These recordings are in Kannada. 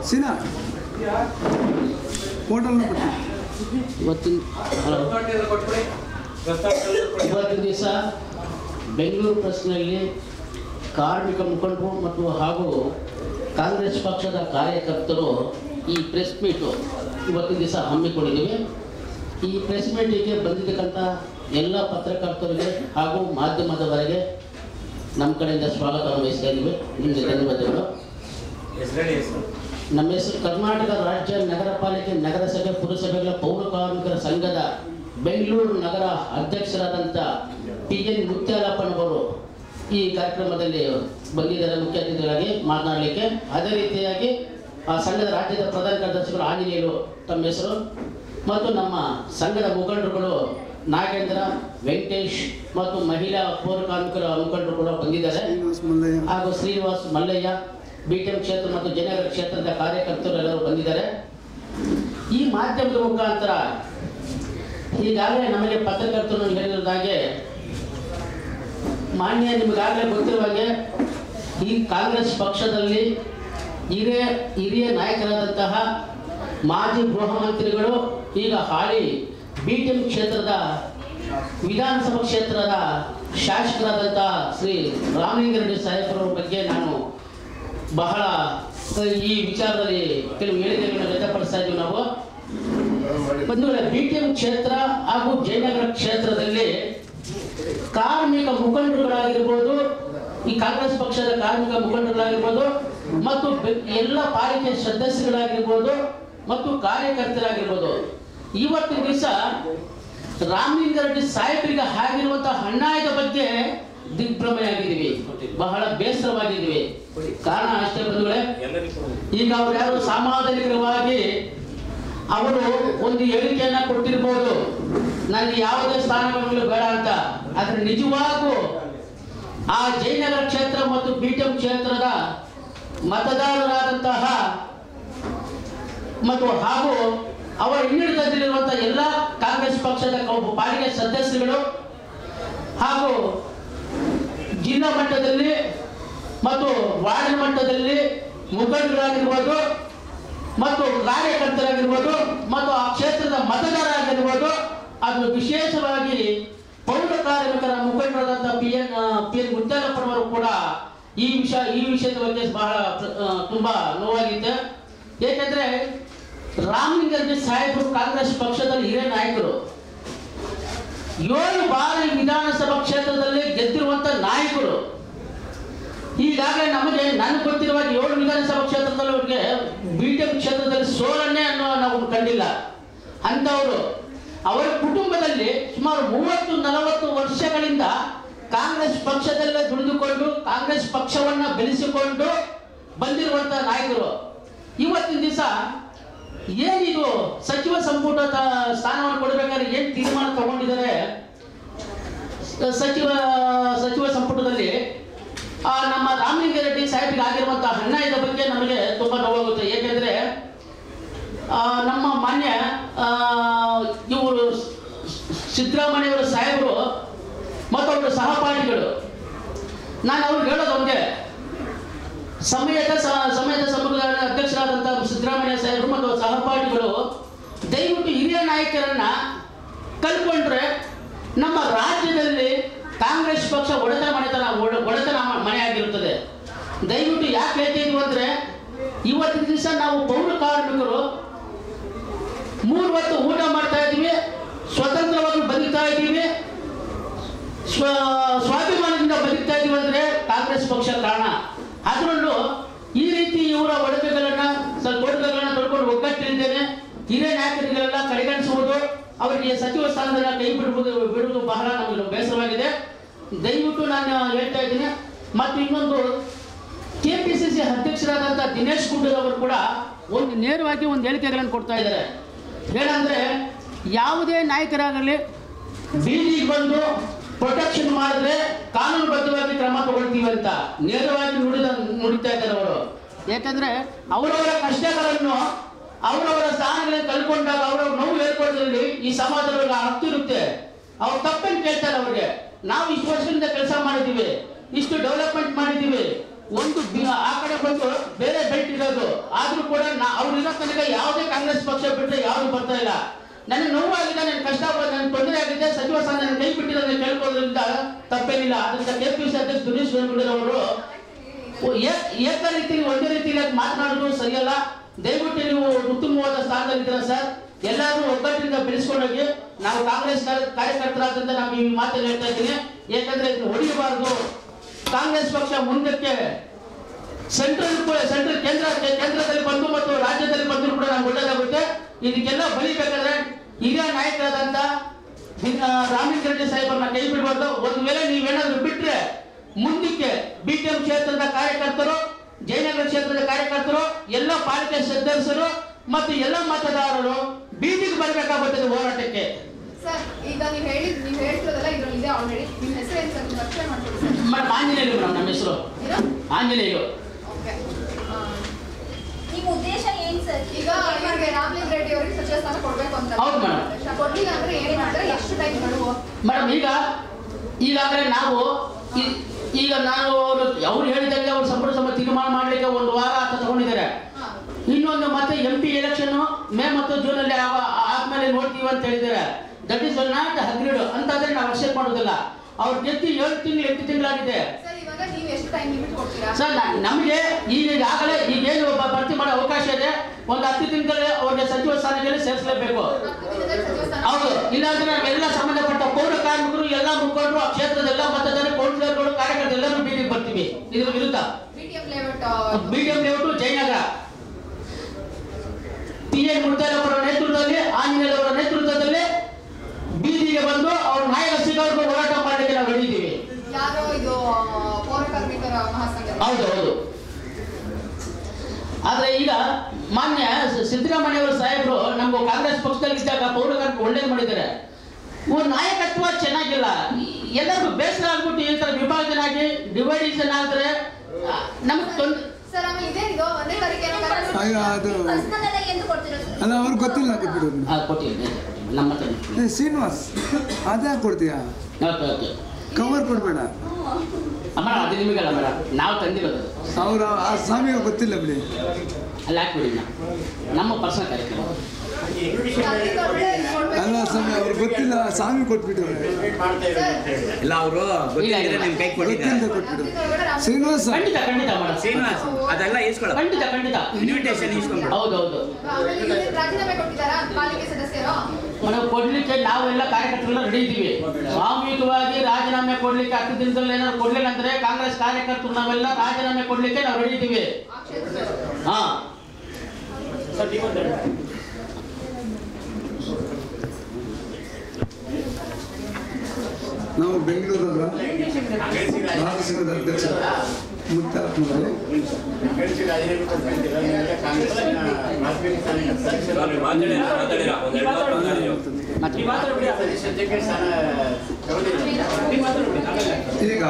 ಸೀನಾ ಹೋಟೆಲ್ನ ಕೊಟ್ಟು ಇವತ್ತಿನ ಹಲೋ. ಇವತ್ತಿನ ದಿವಸ ಬೆಂಗಳೂರು ಪ್ರೆಸ್ನಲ್ಲಿ ಕಾರ್ಮಿಕ ಮುಖಂಡರು ಮತ್ತು ಹಾಗೂ ಕಾಂಗ್ರೆಸ್ ಪಕ್ಷದ ಕಾರ್ಯಕರ್ತರು ಈ ಪ್ರೆಸ್ ಮೀಟು ಇವತ್ತಿನ ದಿವಸ ಹಮ್ಮಿಕೊಂಡಿದ್ದೀವಿ ಈ ಪ್ರೆಸ್ ಮೀಟಿಗೆ ಬಂದಿದ್ದಕ್ಕಂಥ ಎಲ್ಲ ಪತ್ರಕರ್ತರಿಗೆ ಹಾಗೂ ಮಾಧ್ಯಮದವರೆಗೆ ನಮ್ಮ ಕಡೆಯಿಂದ ಸ್ವಾಗತವನ್ನು ವಹಿಸ್ತಾ ಇದ್ದೀವಿ ನಿಮಗೆ ಧನ್ಯವಾದಗಳು ನಮ್ಮ ಹೆಸರು ಕರ್ನಾಟಕ ರಾಜ್ಯ ನಗರ ಪಾಲಿಕೆ ನಗರಸಭೆ ಪುರಸಭೆಗಳ ಪೌರ ಕಾರ್ಮಿಕರ ಸಂಘದ ಬೆಂಗಳೂರು ನಗರ ಅಧ್ಯಕ್ಷರಾದಂಥ ಪಿ ಎನ್ ಮುತ್ಯಾಲಪ್ಪನವರು ಈ ಕಾರ್ಯಕ್ರಮದಲ್ಲಿ ಬಂದಿದ್ದಾರೆ ಮುಖ್ಯ ಅತಿಥಿಗಳಾಗಿ ಮಾತನಾಡಲಿಕ್ಕೆ ಅದೇ ರೀತಿಯಾಗಿ ಆ ಸಂಘದ ರಾಜ್ಯದ ಪ್ರಧಾನ ಕಾರ್ಯದರ್ಶಿಗಳು ಆಂಜನೇಯರು ತಮ್ಮ ಹೆಸರು ಮತ್ತು ನಮ್ಮ ಸಂಘದ ಮುಖಂಡರುಗಳು ನಾಗೇಂದ್ರ ವೆಂಕಟೇಶ್ ಮತ್ತು ಮಹಿಳಾ ಪೌರ ಕಾರ್ಮಿಕರ ಮುಖಂಡರು ಕೂಡ ಬಂದಿದ್ದಾರೆ ಶ್ರೀನಿವಾಸ್ ಮಲ್ಲಯ್ಯ ಹಾಗೂ ಶ್ರೀನಿವಾಸ್ ಮಲ್ಲಯ್ಯ ಬಿಟಿಎಂ ಕ್ಷೇತ್ರ ಮತ್ತು ಜಯನಗರ ಕ್ಷೇತ್ರದ ಕಾರ್ಯಕರ್ತರು ಎಲ್ಲರೂ ಬಂದಿದ್ದಾರೆ ಈ ಮಾಧ್ಯಮದ ಮುಖಾಂತರ ಈಗಾಗಲೇ ನಮಗೆ ಪತ್ರಕರ್ತರು ಹೇಳಿದಾಗೆ ಮಾನ್ಯ ನಿಮಗಾಗಲೇ ಗೊತ್ತಿರುವ ಹಾಗೆ ಈ ಕಾಂಗ್ರೆಸ್ ಪಕ್ಷದಲ್ಲಿ ಹಿರಿಯ ಹಿರಿಯ ನಾಯಕರಾದಂತಹ ಮಾಜಿ ಗೃಹ ಮಂತ್ರಿಗಳು ಈಗ ಹಾಲಿ ಬಿ ಟಿ ಎಂ ಕ್ಷೇತ್ರದ ವಿಧಾನಸಭಾ ಕ್ಷೇತ್ರದ ಶಾಸಕರಾದಂತಹ ಶ್ರೀ ರಾಮಲಿಂಗಾರೆಡ್ಡಿ ಸಾಹೇಬರ ಬಗ್ಗೆ ನಾನು ಬಹಳ ಈ ವಿಚಾರದಲ್ಲಿ ಕೆಲವು ಹೇಳಿಕೆಗಳನ್ನು ವ್ಯಕ್ತಪಡಿಸ್ತಾ ಇದ್ದೀವಿ ನಾವು ಒಂದು ವೇಳೆ ಬಿ ಟಿ ಎಂ ಕ್ಷೇತ್ರ ಹಾಗೂ ಜಯನಗರ ಕ್ಷೇತ್ರದಲ್ಲಿ ಕಾರ್ಮಿಕ ಮುಖಂಡರುಗಳಾಗಿರ್ಬೋದು ಈ ಕಾಂಗ್ರೆಸ್ ಪಕ್ಷದ ಕಾರ್ಮಿಕ ಮುಖಂಡರುಗಳಾಗಿರ್ಬೋದು ಮತ್ತು ಬೆ- ಎಲ್ಲ ಪಾಲಿಕೆ ಸದಸ್ಯರುಗಳಾಗಿರ್ಬೋದು ಮತ್ತು ಕಾರ್ಯಕರ್ತರಾಗಿರ್ಬೋದು ಇವತ್ತಿನ ದಿವಸ ರಾಮಲಿಂಗಾರೆಡ್ಡಿ ಸಾಹೇಬರಿಗೆ ಆಗಿರುವಂತಹ ಅನ್ಯಾಯದ ಬಗ್ಗೆ ದಿಗ್ಭ್ರಮೆಯಾಗಿದ್ದೀವಿ ಬಹಳ ಬೇಸರವಾಗಿದ್ದೀವಿ ಕಾರಣ ಅಷ್ಟೇ ಬಂಧುಗಳೇ ಈಗ ಅವ್ರು ಯಾರು ಸಾಮಾಜಿಕವಾಗಿ ಅವರು ಒಂದು ಹೇಳಿಕೆಯನ್ನ ಕೊಟ್ಟಿರ್ಬೋದು ನನಗೆ ಯಾವುದೇ ಸ್ಥಾನಮಾನಗಳು ಬೇಡ ಅಂತ ಆದ್ರೆ ನಿಜವಾಗೂ ಆ ಜಯನಗರ ಕ್ಷೇತ್ರ ಮತ್ತು ಬಿಟಿಎಂ ಕ್ಷೇತ್ರದ ಮತದಾರರಾದಂತಹ ಮತ್ತು ಹಾಗೂ ಅವರ ಹಿನ್ನಡೆದಲ್ಲಿರುವಂತಹ ಎಲ್ಲ ಕಾಂಗ್ರೆಸ್ ಪಕ್ಷದ ಕೌ- ಪಾಲಿಕೆ ಸದಸ್ಯರುಗಳು ಹಾಗೂ ಜಿಲ್ಲಾ ಮಟ್ಟದಲ್ಲಿ ಮತ್ತು ವಾರ್ಡ್ ಮಟ್ಟದಲ್ಲಿ ಮುಖಂಡರಾಗಿರ್ಬೋದು ಮತ್ತು ಕಾರ್ಯಕರ್ತರಾಗಿರ್ಬೋದು ಮತ್ತು ಆ ಕ್ಷೇತ್ರದ ಮತದಾರರಾಗಿರ್ಬೋದು ಅದು ವಿಶೇಷವಾಗಿ ಪೌರ ಕಾರ್ಮಿಕರ ಮುಖಂಡರಾದಂಥ ಪಿ ಎನ್ ಪಿ ಎನ್ ಮುತ್ಯಾಲಪ್ಪನವರು ಕೂಡ ಈ ವಿಷಯ ಈ ವಿಷಯದ ಬಗ್ಗೆ ಬಹಳ ಆ, ತುಂಬಾ ನೋವಾಗಿದೆ ಏಕೆಂದ್ರೆ ರಾಮಲಿಂಗಾರೆಡ್ಡಿ ಸಾಹೇಬರು ಕಾಂಗ್ರೆಸ್ ಪಕ್ಷದಲ್ಲಿ ಹಿರಿಯ ನಾಯಕರು ಏಳು ಬಾರಿ ವಿಧಾನಸಭಾ ಕ್ಷೇತ್ರದಲ್ಲಿ ಗೆದ್ದಿರುವಂತ ನಾಯಕರು ಈಗಾಗಲೇ ನಮಗೆ ನನಗೆ ಗೊತ್ತಿರುವ ಹಾಗೆ ಏಳು ವಿಧಾನಸಭಾ ಕ್ಷೇತ್ರದಲ್ಲಿ ಅವರಿಗೆ ಬಿಟಿಎಂ ಕ್ಷೇತ್ರದಲ್ಲಿ ಸೋಲನ್ನೇ ಅನ್ನೋ ನಾವು ಕಂಡಿಲ್ಲ ಅಂತವರು ಅವರ ಕುಟುಂಬದಲ್ಲಿ ಸುಮಾರು ಮೂವತ್ತು ನಲವತ್ತು ವರ್ಷಗಳಿಂದ ಕಾಂಗ್ರೆಸ್ ಪಕ್ಷದಲ್ಲೇ ದುಡಿದುಕೊಂಡು ಕಾಂಗ್ರೆಸ್ ಪಕ್ಷವನ್ನ ಬೆಳೆಸಿಕೊಂಡು ಬಂದಿರುವಂತ ನಾಯಕರು ಇವತ್ತಿನ ದಿವಸ ಏನಿದು ಸಚಿವ ಸಂಪುಟದ ಸ್ಥಾನವನ್ನು ಕೊಡಬೇಕಾದ್ರೆ ಏನ್ ತೀರ್ಮಾನ ತಗೊಂಡಿದ್ದಾರೆ ಸಚಿವ ಸಚಿವ ಸಂಪುಟದಲ್ಲಿ ಆ, ನಮ್ಮ ರಾಮಲಿಂಗಾರೆಡ್ಡಿ ಸಾಹೇಬ್ರಿಗೆ ಆಗಿರುವಂತಹ ಅನ್ಯಾಯದ ಬಗ್ಗೆ ನಮಗೆ ತುಂಬಾ ನೋವಾಗುತ್ತೆ ಏಕೆಂದ್ರೆ ಆ, ನಮ್ಮ ಮಾನ್ಯ ಇವರು ಸಿದ್ದರಾಮಯ್ಯವರ ಸಾಹೇಬರು ಮತ್ತು ಅವರ ಸಹಪಾಠಿಗಳು ನಾನು ಅವ್ರಿಗೆ ಹೇಳೋದು ಒಂದೇ ಸಮಯದ ಸ- ಸಮಯದ ಸಮುದಾಯ ಅಧ್ಯಕ್ಷರಾದಂತಹ ಸಿದ್ದರಾಮಯ್ಯ ಸಾಹೇಬರು ಮತ್ತು ಅವರ ಸಹಪಾಠಿಗಳು ದಯವಿಟ್ಟು ಹಿರಿಯ ನಾಯಕರನ್ನ ಕಲ್ಕೊಂಡ್ರೆ ನಮ್ಮ ರಾಜ್ಯದಲ್ಲಿ ಕಾಂಗ್ರೆಸ್ ಪಕ್ಷ ಒಡೆತನ ಮನೆತನ ಒಡ- ಒಡೆತನ ಮ- ಮನೆಯಾಗಿರುತ್ತದೆ ದಯವಿಟ್ಟು ಯಾಕೆ ಹೇಳ್ತಿದ್ವಿ ಅಂದ್ರೆ ಇವತ್ತಿನ ದಿವಸ ನಾವು ಪೌರ ಕಾರ್ಮಿಕರು ಮೂರು ಹೊತ್ತು ಊಟ ಮಾಡ್ತಾ ಇದ್ದೀವಿ ಸ್ವತಂತ್ರವಾಗಿ ಬದುಕ್ತಾ ಇದ್ದೀವಿ ಸ್ವ ಸ್ವಾಭಿಮಾನದಿಂದ ಬದುಕ್ತಾ ಇದೀವಿ ಅಂದ್ರೆ ಕಾಂಗ್ರೆಸ್ ಪಕ್ಷ ಕಾರಣ ಅದರಲ್ಲೂ ಈ ರೀತಿ ಇವರ ಒಡವೆಗಳನ್ನ ಸ್ವಲ್ಪ ಒಡವೆಗಳನ್ನ ತೊಡ್ಕೊಂಡು ಒಗ್ಗಟ್ಟಿದ್ದೇನೆ ಹಿರಿಯ ನಾಯಕರಿಗೆಲ್ಲ ಕಡೆಗಣಿಸುವುದು ಅವರಿಗೆ ಸಚಿವ ಸ್ಥಾನದಿಂದ ಕೈ ಬಿಡುವುದು ಬಿಡುವುದು ಬಹಳ ನಮಗೆ ಬೇಸರವಾಗಿದೆ ದಯವಿಟ್ಟು ನಾನು ಹೇಳ್ತಾ ಇದ್ದೀನಿ ಮತ್ತು ಇನ್ನೊಂದು ಕೆ ಪಿ ಸಿ ಸಿ ಅಧ್ಯಕ್ಷರಾದಂಥ ದಿನೇಶ್ ಗುಂಡೂರಾವ್ ಅವರು ಕೂಡ ಒಂದು ನೇರವಾಗಿ ಒಂದು ಹೇಳಿಕೆಗಳನ್ನು ಕೊಡ್ತಾ ಇದ್ದಾರೆ ಏನಂದ್ರೆ ಯಾವುದೇ ನಾಯಕರಾಗಲಿ ಬೀದಿಗೆ ಬಂದು ಪ್ರೊಟೆಕ್ಷನ್ ಮಾಡಿದ್ರೆ ಕಾನೂನುಬದ್ಧವಾಗಿ ಕ್ರಮ ತಗೊಳ್ತೀವಿ ಅಂತ ನೇರವಾಗಿ ನುಡಿದ ನುಡಿತಾ ಇದ್ದಾರೆ ಅವರು ಯಾಕಂದ್ರೆ ಅವರವರ ಕಷ್ಟಗಳನ್ನು ಅವರವರ ಸ್ಥಾನಗಳನ್ನು ಕಳ್ಕೊಂಡಾಗ ಅವರ ನೋವು ಹೇಳ್ಕೊಳ್ಳೋದ್ರಲ್ಲಿ ಈ ಸಮಾಜದೊಳಗೆ ಹಕ್ಕು ಇರುತ್ತೆ ಅವ್ರು ತಪ್ಪೇನು ಕೇಳ್ತಾರೆ ಅವ್ರಿಗೆ ನಾವು ಇಷ್ಟು ವರ್ಷದಿಂದ ಕೆಲಸ ಮಾಡಿದ್ದೀವಿ ಇಷ್ಟು ಡೆವಲಪ್ಮೆಂಟ್ ಮಾಡಿದ್ದೀವಿ ಒಂದು ಬಿ- ಆ ಕಡೆ ಬಂದು ಬೇರೆ ಬೆಲ್ಟ್ ಇರೋದು ಆದ್ರೂ ಕೂಡ ನಾ- ಅವ್ರು ಇರೋ ತನಕ ಯಾವುದೇ ಕಾಂಗ್ರೆಸ್ ಪಕ್ಷ ಬಿಟ್ಟರೆ ಯಾರು ಬರ್ತಾ ಇಲ್ಲ ನನಗೆ ನೋವಾಗಿದೆ ನನಗೆ ಕಷ್ಟ ಬಂದ ನನಗೆ ತೊಂದರೆ ಆಗಿದೆ ಸಚಿವ ಸ್ಥಾನ ನನ್ನ ಕೈ ಬಿಟ್ಟಿರೋದನ್ನ ಕೇಳ್ಕೊಳ್ಳೋದ್ರಿಂದ ತಪ್ಪೇನಿಲ್ಲ ಅದರಿಂದ ಕೆ ಪಿ ಸಿ ಅಧ್ಯಕ್ಷ ದಿನೇಶ್ ಗುಂಡೂರಾವ್ ಅವರು ಏ- ಏಕ ರೀತಿಯಲ್ಲಿ ಒಂದೇ ರೀತಿಯಲ್ಲಿ ಮಾತನಾಡೋದು ಸರಿಯಲ್ಲ ದಯವಿಟ್ಟು ನೀವು ಉತ್ತಮವಾದ ಸ್ಥಾನದಲ್ಲಿದ್ದೀರಾ ಸರ್ ಎಲ್ಲರೂ ಒಗ್ಗಟ್ಟಿನಿಂದ ಬೆಳೆಸ್ಕೊಂಡೋಗಿ ನಾವು ಕಾಂಗ್ರೆಸ್ ಕಾರ್ಯ- ಕಾರ್ಯಕರ್ತರಾದ್ರಿಂದ ನಾವು ಈ ಮಾತನ್ನು ಹೇಳ್ತಾ ಇದ್ದೀನಿ ಯಾಕಂದ್ರೆ ಇದನ್ನು ಹೊಡೆಯಬಾರದು ಕಾಂಗ್ರೆಸ್ ಪಕ್ಷ ಮುಂದಕ್ಕೆ ಸೆಂಟ್ರಲ್ ಕೂಡ ಸೆಂಟ್ರಲ್ ಕೇಂದ್ರ ಕೇಂದ್ರದಲ್ಲಿ ಬಂದು ಮತ್ತು ರಾಜ್ಯದಲ್ಲಿ ಬಂದರೂ ಕೂಡ ನಮ್ಗೆ ಒಳ್ಳೇದಾಗುತ್ತೆ ಇದಕ್ಕೆಲ್ಲ ಬಲಿಬೇಕಾದ್ರೆ ಹಿರಿಯ ನಾಯಕರಾದಂತ ರಾಮಲಿಂಗ ರೆಡ್ಡಿ ಸಾಹೇಬರನ್ನ ಕೈ ಬಿಡಬಾರ್ದು ಒಂದು ವೇಳೆ ನೀವೇನಾದ್ರೂ ಬಿಟ್ರೆ ಮುಂದಕ್ಕೆ ಬಿ ಟಿ ಎಂ ಕ್ಷೇತ್ರದ ಕಾರ್ಯಕರ್ತರು ಜಯನಗರ ಕ್ಷೇತ್ರದ ಕಾರ್ಯಕರ್ತರು ಎಲ್ಲ ಪಾಲಿಕೆ ಸದಸ್ಯರು ಮತ್ತು ಎಲ್ಲ ಮತದಾರರು ಬೀದಿಗೆ ಬರಬೇಕಾಗುತ್ತದೆ ಹೋರಾಟಕ್ಕೆ ಸರ್ ಈಗ ನೀವು ಹೇಳಿದ್ ನೀವು ಹೇಳ್ತಿರೋದಲ್ಲ ಇದ್ರಲ್ಲಿ ಇದೆ ಆಲ್ರೆಡಿ ನಿಮ್ಮ ಹೆಸರು ಏನು ಸರ್ ಪರಿಚಯ ಮಾಡ್ಕೊಡಿ ಸರ್ ಮೇಡಮ್ ಆಂಜನೇಯರು ಮೇಡಮ್ ನಮ್ಮ ಹೆಸರು ಏನೋ ಆಂಜನೇಯರು ಓಕೆ ನಿಮ್ಮ ಉದ್ದೇಶ ಏನ್ ಸರ್ ಈಗ ಇವ್ರಿಗೆ ರಾಮಲಿಂಗ ರೆಡ್ಡಿ ಅವರಿಗೆ ಸಚಿವ ಸ್ಥಾನ ಕೊಡ್ಬೇಕು ಅಂತ ಹೌದು ಮೇಡಮ್. ಕೊಡ್ಲಿಲ್ಲ ಅಂದ್ರೆ ಏನ್ ಮಾಡ್ತಾರೆ ಎಷ್ಟು ಟೈಮ್ ಗಡುವು ಮೇಡಮ್ ಈಗ ಈಗಾಗಲೇ ನಾವು ಈ- ಈಗ ನಾನು ಅವರು ಅವ್ರು ಹೇಳಿದಂಗೆ ಅವ್ರು ಸಂಪುಟ ಸಭೆ ತೀರ್ಮಾನ ಮಾಡಲಿಕ್ಕೆ ಒಂದು ವಾರ ಅಂತ ತಗೊಂಡಿದ್ದಾರೆ ಹಾ. ಇನ್ನೊಂದು ಮತ್ತೆ ಎಂ ಪಿ ಎಲೆಕ್ಷನ್ ಮೇ ಮತ್ತು ಜೂನ್ ಅಲ್ಲಿ ಆವ- ಆದ್ಮೇಲೆ ನೋಡ್ತೀವಿ ಅಂತ ಹೇಳಿದ್ದಾರೆ ದಟ್ ಇಸ್ ನಾಟ್ ಹಗ್ರೀಡ್ ಅಂತಾದ್ರೆ ನಾವು ಅಕ್ಸೆಪ್ಟ್ ಮಾಡೋದಿಲ್ಲ ಅವ್ರ ಗೆದ್ದು ಏಳು ತಿಂಗಳು ಎಂಟು ತಿಂಗಳಾಗಿದೆ ಸರ್ ಇವಾಗ ನೀವು ಎಷ್ಟು ಟೈಮ್ ಲಿಮಿಟ್ ಕೊಡ್ತೀರಾ ಸರ್ ನ- ನಮಗೆ ಈಗ ಈಗಾಗಲೇ ಈಗೇನು ಒಬ್ಬ ಭರ್ತಿ ಮಾಡೋ ಅವಕಾಶ ಇದೆ ಒಂದು ಹತ್ತು ದಿನದಲ್ಲಿ ಅವ್ರಿಗೆ ಸಚಿವ ಸ್ಥಾನದಲ್ಲಿ ಸೇರಿಸಲೇಬೇಕು ಹತ್ತು ದಿನದಲ್ಲಿ ಸಚಿವ ಸ್ಥಾನ ಹೌದು ಇಲ್ಲಾಂದ್ರೆ ನಾವೆಲ್ಲ ಸಂಬಂಧಪಟ್ಟ ಪೌರ ಕಾರ್ಮಿಕರು ಎಲ್ಲ ಮುಖಂಡರು ಆ ಕ್ಷೇತ್ರದ ಎಲ್ಲ ಮತದಾರ ಕೌನ್ಸಿಲರ್ಗಳು ಕಾರ್ಯಕರ್ತರು ಎಲ್ಲರೂ ಬೀದಿಗೆ ಬರ್ತೀವಿ ಇದ್ರ ವಿರುದ್ಧ BTM layout BTM layout Jayanagar P N ಮುಡ್ತಾರವರ ನೇತೃತ್ವದಲ್ಲಿ ಆಂಜನೇಯ ಅವರ ನೇತೃತ್ವದಲ್ಲಿ ಬೀದಿಗೆ ಬಂದು ಅವ್ರ ನಾಯಕ ಸಿಗೋರ್ಗೂ ಹೋರಾಟ ಮಾಡಲಿಕ್ಕೆ ನಾವು ಹಿಡಿದೀವಿ ಯಾರೋ ಇದು ಪೌರ ಕಾರ್ಮಿಕರ ಮಹಾಸಂಘ ಹೌದು ಹೌದು ಆದ್ರೆ ಈಗ ಮಾನ್ಯ ಸ- ಸಿದ್ದರಾಮಯ್ಯ ಅವರ ಸಾಹೇಬರು ನಮ್ಗೆ ಕಾಂಗ್ರೆಸ್ ಪಕ್ಷದಲ್ಲಿ ಇದ್ದಾಗ ಪೌರಕಾರ್ಮಿಕ ಒಳ್ಳೇದು ಮಾಡಿದ್ದಾರೆ ಇವ್ರ ನಾಯಕತ್ವ ಚೆನ್ನಾಗಿಲ್ಲ ಎಲ್ಲರಿಗೂ ಬೇಸರ ಆಗ್ಬಿಟ್ಟು ಈ ತರ ವಿಭಾಜನೆ ಆಗಿ ಡಿವೈಡೇಷನ್ ಆದ್ರೆ ಆ, ನಮ್ಗೆ ತೊಂದ್ರೆ ಸರ್ ಆಮೇಲೆ ಇದೇನಿದು ಒಂದೇ ತಾರೀಕು ಏನೋ ಕರೆಕ್ಟ್ ಆಗ ಅದು ಪರ್ಸನಲ್ ಆಗಿ ಎಂದು ಕೊಡ್ತೀರಾ ಸರ್ ಅಲ್ಲ ಅವ್ರಿಗೆ ಗೊತ್ತಿಲ್ಲ ಕೊಟ್ಬಿಡು ಆ, ಕೊಟ್ಟಿದ್ದೀನಿ ನಮ್ಮ ಹತ್ರ ಏ ಶ್ರೀನಿವಾಸ್ ಅದೇ ಕೊಡ್ತೀಯಾ ಓಕೆ ಓಕೆ ಕವರ್ ಕೊಡಬೇಡ ಅಮ್ಮ ಅದು ನಿಮಗಲ್ಲ ಮೇಡಮ್ ನಾವು ತಂದಿರೋದು ಅವ್ರ ಆ ಸ್ವಾಮಿಗೆ ಗೊತ್ತಿಲ್ಲ ಬಿಡಿ ಅಲ್ಲಿ ಹಾಕ್ಬಿಡಿ ನಾ. ನಮ್ಮ ಪರ್ಸನಲ್ ಕಾರ್ಯಕ್ರಮ ಅಲ್ಲ ಸ್ವಾಮಿ ಅವ್ರಿಗೆ ಗೊತ್ತಿಲ್ಲ ಸ್ವಾಮಿ ಕೊಟ್ಬಿಟ್ಟವ್ರೆ ಇಲ್ಲ ಅವರು ಗೊತ್ತಿದ್ರೆ ನಿಮ್ ಕೈ ಗೊತ್ತಿಲ್ಲ ಕೊಟ್ಟಿದ್ದಾರೆ ಕೊಟ್ಬಿಟ್ಟು ಶ್ರೀನಿವಾಸ್ ಖಂಡಿತ ಖಂಡಿತ ಮೇಡಮ್ ಶ್ರೀನಿವಾಸ್ ಅದೆಲ್ಲ ಇಸ್ಕೊಳ್ಳ ಖಂಡಿತ ಖಂಡಿತ ಇನ್ವಿಟೇಷನ್ ಇಸ್ಕೊಂಡು ಹೌದೌದು ಆಮೇಲೆ ಇಲ್ಲಿ ರಾಜೀನಾಮೆ ಕೊಟ್ಟಿದ್ದಾರಾ ಪಾಲಿಕೆ ಸದಸ್ಯರು ನಾವು ಕೊಡ್ಲಿಕ್ಕೆ ನಾವೆಲ್ಲ ಕಾರ್ಯಕರ್ತರೆಲ್ಲ ರೆಡಿ ಇದ್ದೀವಿ ಸಾಮೂಹಿಕವಾಗಿ ರಾಜೀನಾಮೆ ಕೊಡ್ಲಿಕ್ಕೆ ಹತ್ತು ದಿನದಲ್ಲಿ ಏನಾದ್ರು ಕೊಡ್ಲಿಲ್ಲ ಅಂದ್ರೆ ಕಾಂಗ್ರೆಸ್ ಕಾರ್ಯಕರ್ತರು ನಾವೆಲ್ಲ ರಾಜೀನಾಮೆ ಕೊಡ್ಲಿಕ್ಕೆ ನಾವು ರೆಡಿ ಇದ್ದೀವಿ ಆ ಕ್ಷೇತ್ರದವರು ಹಾ ನಾವು ಬೆಂಗಳೂರಲ್ಲ ಭಾರತ ಸಂಘದ ಅಧ್ಯಕ್ಷ ಮುತ್ತಾತ್ಮರು ಈಗ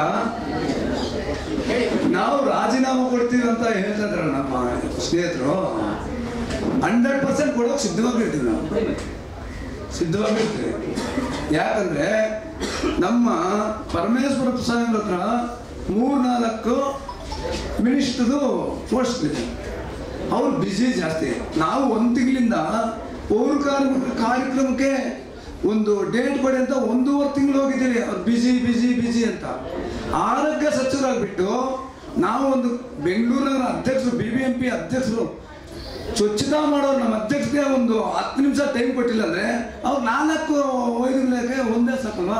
ನಾವು ರಾಜೀನಾಮೆ ಕೊಡ್ತೀವಿ ಅಂತ ಹೇಳ್ತಿದ್ರ ನಮ್ಮ ಸ್ನೇಹಿತರು ಹಂಡ್ರೆಡ್ ಪರ್ಸೆಂಟ್ ಕೊಡೋಕೆ ಸಿದ್ಧವಾಗಿರ್ತೀವಿ ನಾವು ಸಿದ್ಧವಾಗಿರ್ತೀವಿ ಯಾಕಂದ್ರೆ ನಮ್ಮ ಪರಮೇಶ್ವರ ಸಾಹೇಬ್ರ ಹತ್ರ ಮೂರ್ನಾಲ್ಕು ಮಿನಿಸ್ಟ್ರದು ಪೋಸ್ಟ್ಗಳಿದೆ ಅವ್ರು ಬ್ಯುಸಿ ಜಾಸ್ತಿ ನಾವು ಒಂದು ತಿಂಗಳಿಂದ ಪೌರ ಕಾರ್ಮಿಕ ಕಾರ್ಯಕ್ರಮಕ್ಕೆ ಒಂದು ಡೇಟ್ ಕೊಡಿ ಅಂತ ಒಂದೂವರೆ ತಿಂಗಳು ಹೋಗಿದ್ದೀವಿ ಅವ್ರು ಬಿಜಿ ಬಿಜಿ ಬಿಜಿ ಅಂತ ಆರೋಗ್ಯ ಸಚಿವರಾಗ್ಬಿಟ್ಟು ನಾವು ಒಂದು ಬೆಂಗಳೂರಿನ ಅಧ್ಯಕ್ಷರು ಬಿ ಬಿ ಎಂ ಪಿ ಅಧ್ಯಕ್ಷರು ಸ್ವಚ್ಛತಾ ಮಾಡೋರು ನಮ್ಮ ಅಧ್ಯಕ್ಷರಿಗೆ ಒಂದು ಹತ್ತು ನಿಮಿಷ ಟೈಮ್ ಕೊಟ್ಟಿಲ್ಲ ಅಂದ್ರೆ ಅವ್ರು ನಾಲ್ಕು ವೈದ್ಯಗಳಿಗೆ ಒಂದೇ ಸಾಕಲ್ವಾ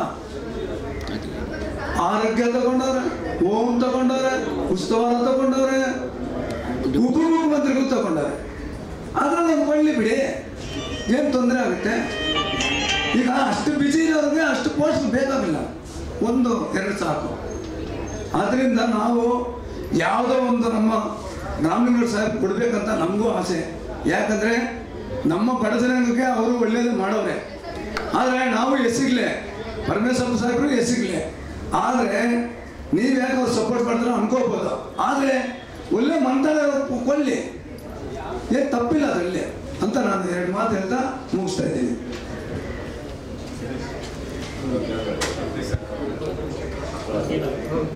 ಆರೋಗ್ಯ ತಗೊಂಡವ್ರೆ ಓಮ್ ತಗೊಂಡವ್ರೆ ಉತ್ಸವಾರ ತಗೊಂಡವ್ರೆ ಉಪಮುಖ್ಯಮಂತ್ರಿಗಳು ತಗೊಂಡವ್ರೆ ಅದ್ರಲ್ಲಿ ಒಂದು ಕೊಳ್ಳಿ ಬಿಡಿ ಏನು ತೊಂದರೆ ಆಗುತ್ತೆ ಈಗ ಅಷ್ಟು ಬಿಜಿ ಇರೋರಿಗೆ ಅಷ್ಟು ಪೋಸ್ಟ್ ಬೇಕಾಗಿಲ್ಲ ಒಂದು ಎರಡು ಸಾಕು ಆದ್ದರಿಂದ ನಾವು ಯಾವುದೋ ಒಂದು ನಮ್ಮ ರಾಮಲಿಂಗ ಸಾಹೇಬ್ ಕೊಡ್ಬೇಕಂತ ನಮಗೂ ಆಸೆ ಯಾಕಂದ್ರೆ ನಮ್ಮ ಬಡ ಜನಾಂಗಕ್ಕೆ ಅವರು ಒಳ್ಳೇದು ಮಾಡೋರೆ ಆದರೆ ನಾವು ಎಸಿಗ್ಲೆ ಪರಮೇಶ್ವರ ಸಾಹೇಬರು ಎಸಿಗ್ಲೆ ಆದರೆ ನೀವು ಯಾಕೆ ಅವ್ರು ಸಪೋರ್ಟ್ ಮಾಡಿದ್ರೆ ಅನ್ಕೋಬೋದು ಆದರೆ ಒಳ್ಳೆ ಮಂತ್ರಾಲಯ ಕೊಳ್ಳಿ ಏನು ತಪ್ಪಿಲ್ಲ ಅದರಲ್ಲಿ ಅಂತ ನಾನು ಎರಡು ಮಾತು ಹೇಳ್ತಾ ಮುಗಿಸ್ತಾ ಇದ್ದೀನಿ